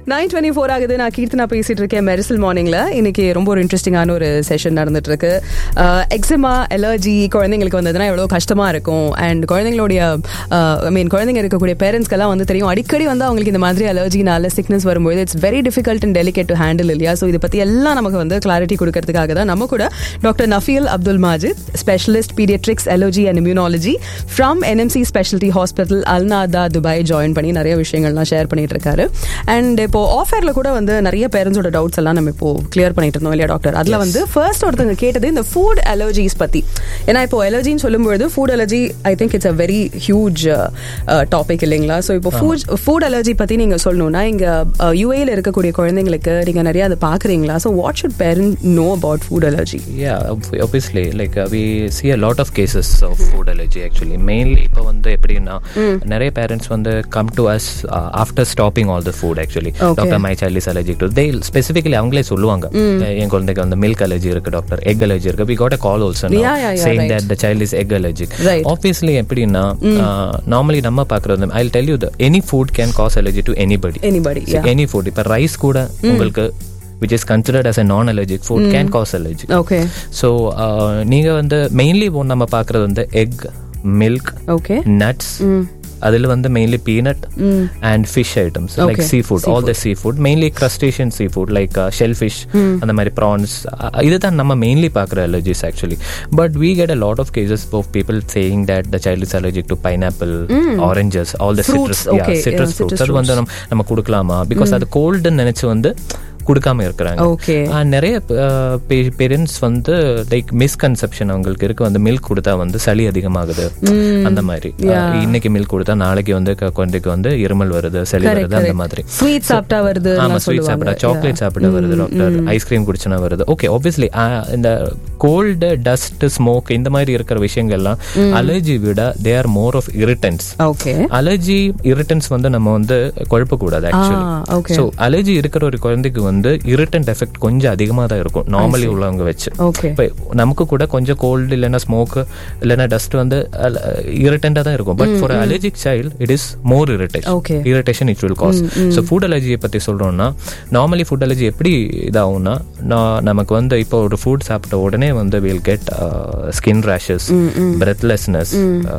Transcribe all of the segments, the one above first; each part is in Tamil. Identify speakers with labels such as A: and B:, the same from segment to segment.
A: நைன் டுவெண்ட்டி ஃபோர் ஆகுது நான் கீர்த்தனா பேசிட்டு இருக்கேன் மெரிசல் மார்னிங்ல இன்னைக்கு ரொம்ப ஒரு இன்ட்ரெஸ்டிங்கான ஒரு செஷன் நடந்துட்டு இருக்கு எக்ஸிமா அலர்ஜி குழந்தைங்களுக்கு வந்ததுன்னா எவ்வளோ கஷ்டமா இருக்கும் அண்ட் குழந்தைங்களுடைய ஐ மீன் குழந்தைங்க இருக்கக்கூடிய பேரண்ட்ஸ்க்கெல்லாம் வந்து தெரியும் அடிக்கடி வந்து அவங்களுக்கு இந்த மாதிரி அலர்ஜினால சிக்னஸ் வரும்போது it's very difficult and delicate to handle இல்லையா ஸோ இதை பத்தி எல்லாம் நமக்கு வந்து கிளாரிட்டி கொடுக்கறதுக்காக தான் நம்ம கூட doctor Nafeel Abdul Majeed specialist pediatrics allergy and immunology from NMC specialty hospital Al Nahda Dubai join பண்ணி நிறைய விஷயங்கள்லாம் ஷேர் பண்ணிட்டு இருக்காரு அண்ட் இப்போ ஆஃபர்ல கூட வந்து நிறைய பேரண்ட்ஸோட டவுட்ஸ் எல்லாம் நம்ம இப்போ கிளியர் பண்ணிட்டு இருந்தோம் இல்லையா டாக்டர் அதுல வந்து ஃபர்ஸ்ட் ஒருத்தங்க கேட்டது இந்த ஃபுட் அலர்ஜிஸ் பத்தி ஏன்னா இப்போ அலர்ஜின்னு சொல்லும்பொழுது food allergy I think it's a very huge topic இல்லைங்களா ஸோ இப்போ ஃபுட் ஃபுட் அலர்ஜி பத்தி நீங்க சொல்லணும்னா இங்க யூஏல இருக்கக்கூடிய குழந்தைங்களுக்கு நீங்க நிறைய அதை பாக்குறீங்களா so what should parent know about food allergy
B: Yeah, ob- obviously, like uh, we see a lot of cases of food allergy actually. Mainly இப்போ வந்து எப்படின்னா நிறைய பேரண்ட்ஸ் வந்து come to us after stopping all the food actually
A: Okay.
B: Doctor my child is allergic to they specifically அவங்களே சொல்லுவாங்க "அஹ், என் குழந்தைக்கு வந்து மில்க் அலர்ஜி இருக்கு டாக்டர் எக் அலர்ஜி இருக்கு we got a call also
A: Yeah, yeah, yeah,
B: saying
A: right.
B: That the child is egg allergic
A: Right.
B: Obviously எப்படின்னா நார்மலி நம்ம பார்க்குறது I tell you the any food can cause allergy to anybody
A: anybody
B: any food இப்போ ரைஸ் கூட உங்களுக்கு which is considered as a non allergic food can cause allergy
A: okay
B: so நீங்கள் வந்து மெயின்லி நம்ம பார்க்குறது வந்து எக் மில்க்
A: ஓகே
B: நட்ஸ் அதில் வந்து mainly peanut and fish items like
A: Okay.
B: Seafood all the seafood mainly crustacean seafood like shellfish அந்த மாதிரி ப்ரான்ஸ் இதுதான் நம்ம மெயின்லி பார்க்குற allergies actually but we get a lot of cases of people saying that the child is allergic to pineapple oranges all the
A: Fruits,
B: citrus
A: okay. Yeah,
B: citrus
A: citrus
B: fruits அது வந்து நம்ம நம்ம கொடுக்கலாமா பிகாஸ் அது கோல்டுன்னு நினைச்சு வந்து கொடுக்காம இருக்கிறாங்க
A: Okay.
B: ஆஹ் நிறைய பேரண்ட்ஸ் வந்து லைக் மிஸ்கன்செப்ஷன் அவங்களுக்கு இருக்கு வந்து மில்க் கொடுத்தா வந்து சளி அதிகமாகுது அந்த மாதிரி ஆஹ் இன்னைக்கு மில்க் கொடுத்தா நாளைக்கு வந்து க- குழந்தைக்கு வந்து இருமல் வருது சளி வருது அந்த மாதிரி
A: ஸ்வீட் சாப்பிட்டா வருது
B: ஆமா ஸ்வீட் சாப்பிட்டா சாக்லேட் சாப்பிட வருது டாக்டர் ஐஸ்கிரீம் குடிச்சுனா வருது ஓகே ஆப்வியஸ்லி இந்த கோல்டு டஸ்ட் ஸ்மோக் இந்த மாதிரி இருக்கிற விஷயங்கள்லாம் அலர்ஜி விட they are more of irritants
A: okay
B: allergy irritants வந்து நம்ம வந்து குழப்பக்கூடாது
A: okay.
B: ஆக்சுவலி ஸோ அலர்ஜி இருக்கிற ஒரு குழந்தைக்கு வந்து இரிட்டன்ட் எஃபெக்ட் கொஞ்சம் அதிகமாக தான் இருக்கும் நார்மலி உள்ளவங்க வச்சு
A: ஓகே
B: இப்போ நமக்கு கூட கொஞ்சம் கோல்டு இல்லைன்னா ஸ்மோக் இல்லைன்னா டஸ்ட் வந்து இரிட்டண்டாக தான் இருக்கும் but for allergic child it is more irritation
A: Okay.
B: Irritation it will cause so food அலர்ஜியை பற்றி சொல்கிறோம்னா நார்மலி ஃபுட் அலர்ஜி எப்படி இதாகும்னா நான் நமக்கு வந்து இப்போ ஒரு ஃபுட் சாப்பிட்ட உடனே வந்து will get skin rashes breathlessness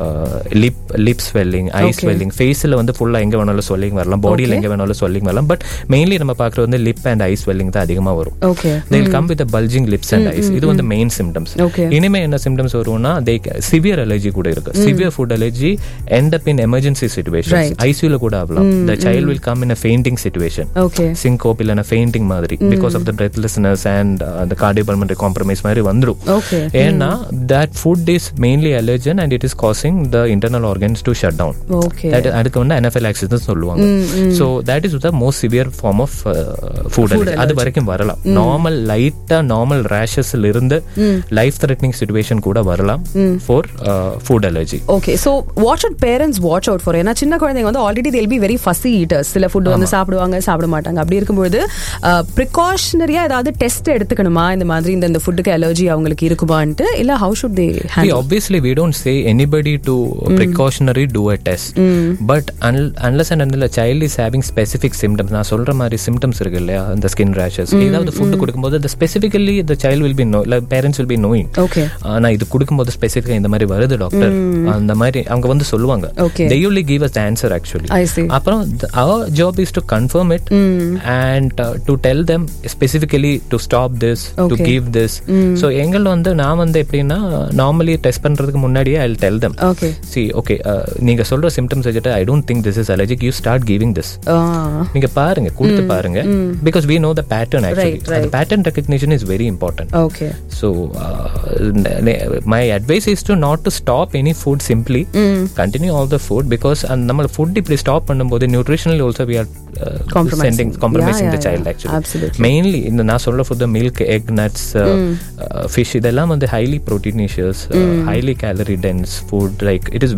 B: lip lip swelling eye swelling ஃபேஸில் வந்து ஃபுல்லாக எங்கே வேணாலும் ஸ்வெல்லிங் வரலாம் பாடியில் எங்கே வேணாலும் ஸ்வெல்லிங் வரலாம் பட் மெயின்லி நம்ம பார்க்குறது வந்து லிப் அண்ட் ஐ ஸ்வெல்லிங் தான் அதிகமாக வரும்
A: okay
B: they will come with a bulging lips and eyes இது வந்து மெயின் சிம்டம்ஸ்
A: Okay.
B: இனிமே என்ன சிம்டம்ஸ் வரும்னா தே சிவியர் அலர்ஜி கூட இருக்கு severe food allergy end up in emergency situation
A: Right.
B: ஐசியூல கூட ஆகலாம் the child will come in a fainting situation
A: okay
B: syncope இல்லைன்னா ஃபெயிண்டிங் மாதிரி because of the breathlessness and அந்த கார்டியோபல்மனரி காம்ப்ரமைஸ் மாதிரி வந்துரும்
A: ஓகே
B: ஏன்னா that food is mainly allergen and it is causing the internal organs to shut down
A: okay
B: That- அதுக்கு வந்து அனஃபைலாக்சிஸ் சொல்லுவாங்க so that is the most severe form of food அது வரைக்கும் வரலாம் நார்மல் லைட்டா நார்மல் ரேஷஸ்ல இருந்து லைஃப் த்ரெட்னிங் சுச்சுவேஷன் கூட வரலாம் for food allergy
A: okay so what should parents watch out for ஏன்னா சின்ன குழந்தைங்க வந்து already they'll be very fussy eaters சில ஃபுட் வந்து சாப்பிடுவாங்க சாப்பிட மாட்டாங்க அப்படி இருக்கும்போது ப்ரிகாஷனரியா ஏதாவது டெஸ்ட் எடுத்துக்கணுமா இந்த மாதிரி இந்த இந்த ஃபுட்டுக்கு அலர்ஜி அவங்களுக்கு இருக்குமான்ட்டு இல்ல how should they
B: See, obviously, we don't say anybody to precautionary do a test. But un- unless and until a child is having specific symptoms, நான் சொல்ற மாதிரி சிம்டம்ஸ் இருக்கு இல்லையா இந்த ஸ்கின் ரேஷஸ் ஏதாவது ஃபுட் கொடுக்கும்போது the specifically the child will be know like parents will be knowing
A: okay
B: நான் இது கொடுக்கும்போது ஸ்பெசிஃபிக்கா இந்த மாதிரி வருது டாக்டர் அந்த மாதிரி அவங்க வந்து சொல்லுவாங்க
A: Okay.
B: they only give us the answer actually
A: I see.
B: அப்புறம் th- our job is to confirm it and uh, to tell them specifically to stop this to
A: Okay.
B: give this so எங்கள் வந்து நான் வந்து எப்படின்னா நார்மலி டெஸ்ட் பண்றதுக்கு முன்னாடியே I tell them
A: okay
B: see okay நீங்க சொல்ற சிம்டம்ஸ் வச்சுட்டு I don't think this is allergic you start giving this நீங்க பாருங்க கொடுத்து பாருங்க பிகாஸ் we know the pattern actually
A: Right, right.
B: the pattern recognition is very important
A: okay
B: so uh, n- n- my advice is to not to stop any food simply continue all the food because and நம்ம food இப்படி stop பண்ணும்போது nutritionally also we are uh,
A: Compromising.
B: sending compromising
A: Yeah,
B: the
A: yeah,
B: child
A: yeah.
B: actually
A: Absolutely.
B: mainly இந்த நான் சொல்ற food milk egg nuts uh, uh, fish இதெல்லாம் வந்து highly proteinous uh, highly calorie dense food like it is very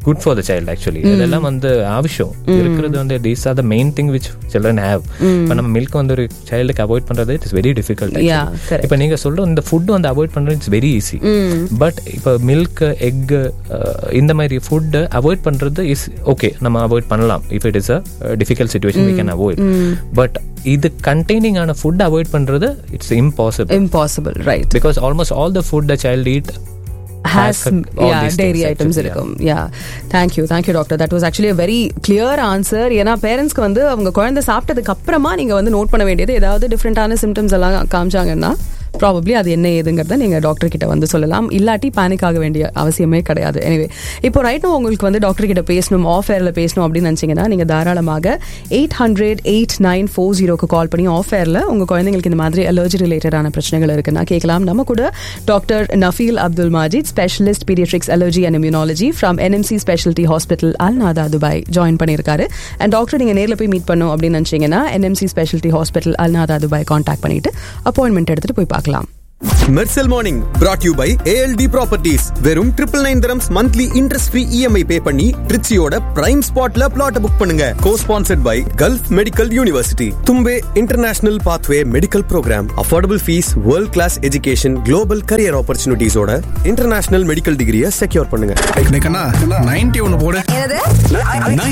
B: good for the child actually இதெல்லாம் வந்து ஆവശ്யம் இருக்கிறது வந்து these are the main thing which children have இப்போ நம்ம மில்க் வந்து ஒரு சைல்டுக்கு அவாய்ட் பண்றது it's very difficult
A: Yeah, correct.
B: இப்போ நீங்க சொல்ற இந்த ஃபுட் வந்து அவாய்ட் பண்றது இட்ஸ் வெரி ஈஸி பட் இப்போ மில்க் எக் இந்த மாதிரி ஃபுட் அவாய்ட் பண்றது இஸ் ஓகே நம்ம அவாய்ட் பண்ணலாம் if it is a difficult situation we can avoid but இது கண்டெய்னிங் ஆன ஃபுட் அவாய்ட் பண்றது it's impossible
A: impossible right
B: because almost all the food the child eat
A: has
B: all
A: yeah
B: these
A: dairy
B: things
A: items
B: actually,
A: இருக்கும் yeah thank you thank you doctor that was actually a very clear answer ஏன்னா பேரண்ட்ஸ்க்கு வந்து அவங்க குழந்தை சாப்பிட்டதுக்கு அப்புறமா நீங்க வந்து நோட் பண்ண வேண்டியது ஏதாவது டிஃப்ரெண்டான சிம்டம்ஸ் எல்லாம் காமிச்சாங்கன்னா ப்ராபப்ளி அது என்ன ஏதுங்கிறத நீங்க டாக்டர் கிட்ட வந்து சொல்லலாம் இல்லாட்டி பேனிக் ஆக வேண்டிய அவசியமே கிடையாது எனிவே இப்போ ரைட் உங்களுக்கு வந்து டாக்டர் கிட்ட பேசணும் ஆஃப் ஏர்ல பேசணும் அப்படின்னு நினைச்சீங்கன்னா நீங்க தாராளமாக eight hundred eight nine four ஜீரோக்கு கால் பண்ணி ஆஃப் ஏர்ல உங்க குழந்தைங்களுக்கு இந்த மாதிரி அலர்ஜி ரிலேட்டடான பிரச்சனைகள் இருக்குன்னா கேட்கலாம் நம்ம கூட doctor Nafeel Abdul Majeed specialist pediatrics allergy and immunology from NMC specialty hospital Al Nahda Dubai join பண்ணியிருக்காரு அண்ட் டாக்டர் நீங்க நேரில் போய் மீட் பண்ணும் அப்படின்னு நினைச்சீங்கன்னா NMC specialty hospital Al Nahda Dubai contact பண்ணிட்டு அப்பாயின்மெண்ட் எடுத்துட்டு போய் பார்க்கலாம்
C: Mersal morning brought you by ALT properties வெறும் triple nine terms monthly interest free EMI pay பண்ணி ட்ரிச்சியோட பிரைம் ஸ்பாட்ல பிளாட் புக் பண்ணுங்க co sponsored by Gulf Medical University Thumbay international pathway medical program affordable fees world class education global career ஆப்பர்ச்சுனிட்டிஸோட இன்டர்நேஷனல் மெடிக்கல் டிகிரியை செக்யூர் பண்ணுங்க
D: நைன்டி ஒன்னு போடு
E: என்னது